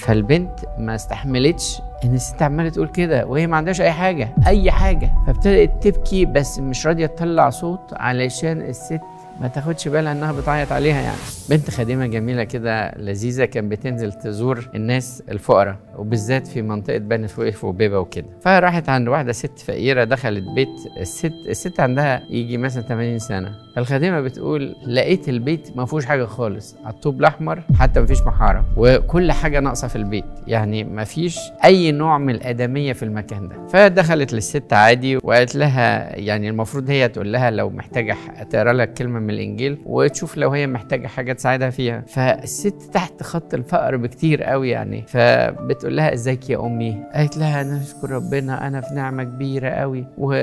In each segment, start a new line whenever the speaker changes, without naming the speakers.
فالبنت ما استحملتش ان الست عماله تقول كده وهي ما عندهاش اي حاجه اي حاجه فابتدت تبكي بس مش راضيه تطلع صوت علشان الست ما تاخدش بالها انها بتعيط عليها يعني بنت خادمه جميله كده لذيذه كان بتنزل تزور الناس الفقراء وبالذات في منطقه بني سويف وبيبه وكده فراحت عند واحده ست فقيره دخلت بيت الست الست عندها يجي مثلا 80 سنه فالخادمه بتقول لقيت البيت ما فيهوش حاجه خالص الطوب الاحمر حتى ما فيش محاره وكل حاجه ناقصه في البيت يعني ما فيش اي نوع من الادميه في المكان ده فدخلت للست عادي وقالت لها يعني المفروض هي تقول لها لو محتاجه تقرا لك كلمه من الانجيل وتشوف لو هي محتاجه حاجه تساعدها فيها فالست تحت خط الفقر بكتير قوي يعني فبتقول لها ازيك يا امي قالت لها انا اشكر ربنا انا في نعمه كبيره قوي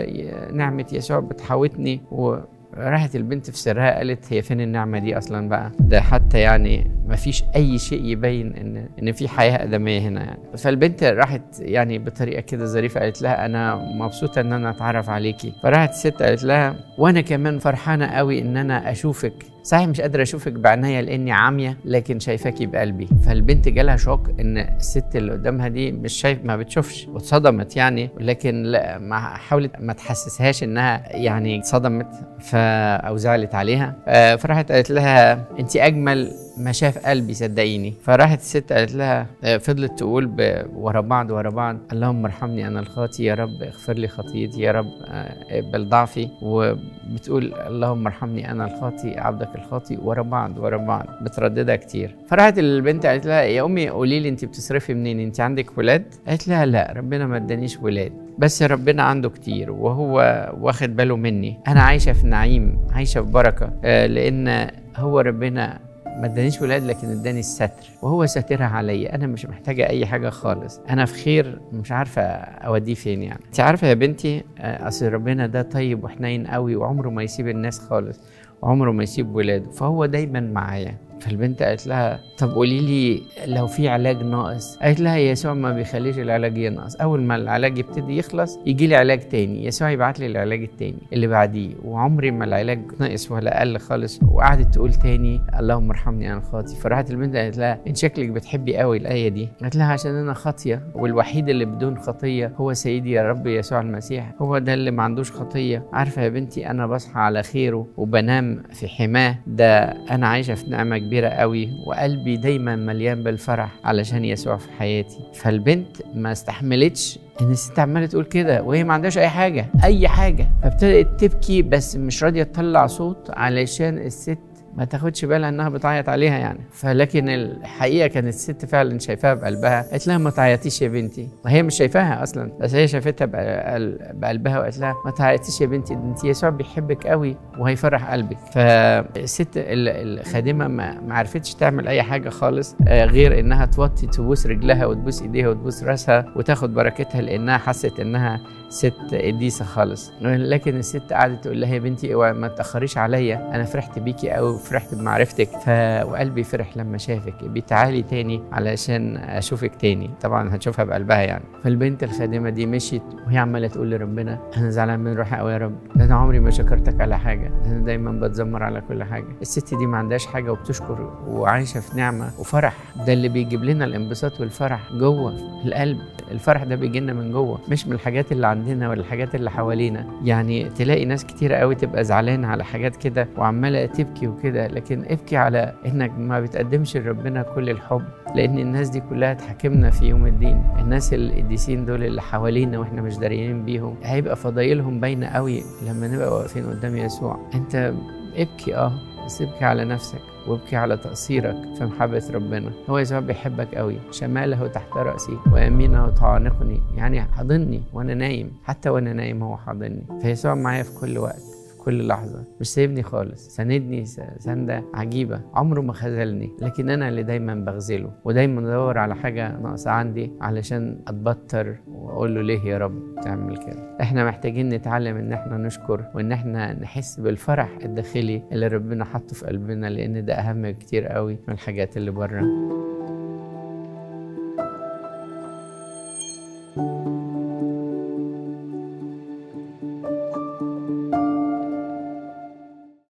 ونعمه يسوع بتحاوطني و راحت البنت في سرها قالت هي فين النعمة دي أصلا بقى ده حتى يعني ما فيش أي شيء يبين إن إن في حياة آدمية هنا يعني فالبنت راحت يعني بطريقة كده ظريفة قالت لها أنا مبسوطة إن أنا أتعرف عليكي فراحت الست قالت لها وأنا كمان فرحانة قوي إن أنا أشوفك صحيح مش قادرة أشوفك بعينيا لأني عامية لكن شايفاكي بقلبي فالبنت جالها شوك إن الست اللي قدامها دي مش شايف ما بتشوفش واتصدمت يعني لكن لا ما حاولت ما تحسسهاش إنها يعني اتصدمت ف أو زعلت عليها فراحت قالت لها أنت أجمل ما شاف قلبي صدقيني فراحت الست قالت لها فضلت تقول ورا بعض ورا بعض اللهم ارحمني انا الخاطي يا رب اغفر لي خطيتي يا رب اقبل ضعفي وبتقول اللهم ارحمني انا الخاطي عبدك الخاطي ورا بعض ورا بعض بترددها كتير فراحت البنت قالت لها يا امي قولي لي انت بتصرفي منين انت عندك ولاد قالت لها لا ربنا ما ادانيش ولاد بس ربنا عنده كتير وهو واخد باله مني انا عايشه في نعيم عايشه في بركه لان هو ربنا ما ادانيش ولاد لكن اداني الستر وهو ساترها عليا انا مش محتاجه اي حاجه خالص انا في خير مش عارفه اوديه فين يعني انت عارفه يا بنتي اصل ربنا ده طيب وحنين قوي وعمره ما يسيب الناس خالص وعمره ما يسيب ولاده فهو دايما معايا فالبنت قالت لها طب قولي لي لو في علاج ناقص قالت لها يسوع ما بيخليش العلاج ينقص اول ما العلاج يبتدي يخلص يجي لي علاج تاني يسوع يبعت لي العلاج التاني اللي بعديه وعمري ما العلاج ناقص ولا قل خالص وقعدت تقول تاني اللهم ارحمني انا خاطي فراحت البنت قالت لها انت شكلك بتحبي قوي الايه دي قالت لها عشان انا خاطيه والوحيد اللي بدون خطيه هو سيدي يا رب يسوع المسيح هو ده اللي ما عندوش خطيه عارفه يا بنتي انا بصحى على خيره وبنام في حماه ده انا عايشه في نعمه كبيره قوي وقلبي دايما مليان بالفرح علشان يسوع في حياتي فالبنت ما استحملتش ان الست عماله تقول كده وهي ما عندهاش اي حاجه اي حاجه فابتدت تبكي بس مش راضيه تطلع صوت علشان الست ما تاخدش بالها انها بتعيط عليها يعني فلكن الحقيقه كانت الست فعلا شايفاها بقلبها قالت لها ما تعيطيش يا بنتي وهي مش شايفاها اصلا بس هي شافتها بقلبها وقالت لها ما تعيطيش يا بنتي انت يسوع بيحبك قوي وهيفرح قلبك فالست الخادمه ما عرفتش تعمل اي حاجه خالص غير انها توطي تبوس رجلها وتبوس ايديها وتبوس راسها وتاخد بركتها لانها حست انها ست قديسه خالص لكن الست قعدت تقول لها يا بنتي اوعي ما تاخريش عليا انا فرحت بيكي قوي فرحت بمعرفتك ف... وقلبي فرح لما شافك بتعالي تاني علشان اشوفك تاني طبعا هتشوفها بقلبها يعني فالبنت الخادمه دي مشيت وهي عماله تقول لربنا انا زعلان من روحي قوي يا رب ده انا عمري ما شكرتك على حاجه انا دايما بتذمر على كل حاجه الست دي ما عندهاش حاجه وبتشكر وعايشه في نعمه وفرح ده اللي بيجيب لنا الانبساط والفرح جوه القلب الفرح ده بيجي لنا من جوه مش من الحاجات اللي عندنا ولا الحاجات اللي حوالينا يعني تلاقي ناس كتيره قوي تبقى زعلانه على حاجات كده وعماله تبكي وكده لكن ابكي على انك ما بتقدمش لربنا كل الحب لان الناس دي كلها تحاكمنا في يوم الدين الناس القديسين دول اللي حوالينا واحنا مش داريين بيهم هيبقى فضايلهم باينه قوي لما نبقى واقفين قدام يسوع انت ابكي اه بس ابكي على نفسك وابكي على تقصيرك في محبة ربنا هو يسوع بيحبك قوي شماله تحت رأسي ويمينه تعانقني يعني حاضني وأنا نايم حتى وأنا نايم هو حاضني فيسوع معايا في كل وقت كل لحظة مش سايبني خالص ساندني سندة عجيبة عمره ما خذلني لكن أنا اللي دايما بغزله ودايما بدور على حاجة ناقصة عندي علشان أتبطر وأقول له ليه يا رب تعمل كده احنا محتاجين نتعلم ان احنا نشكر وان احنا نحس بالفرح الداخلي اللي ربنا حطه في قلبنا لان ده اهم كتير قوي من الحاجات اللي بره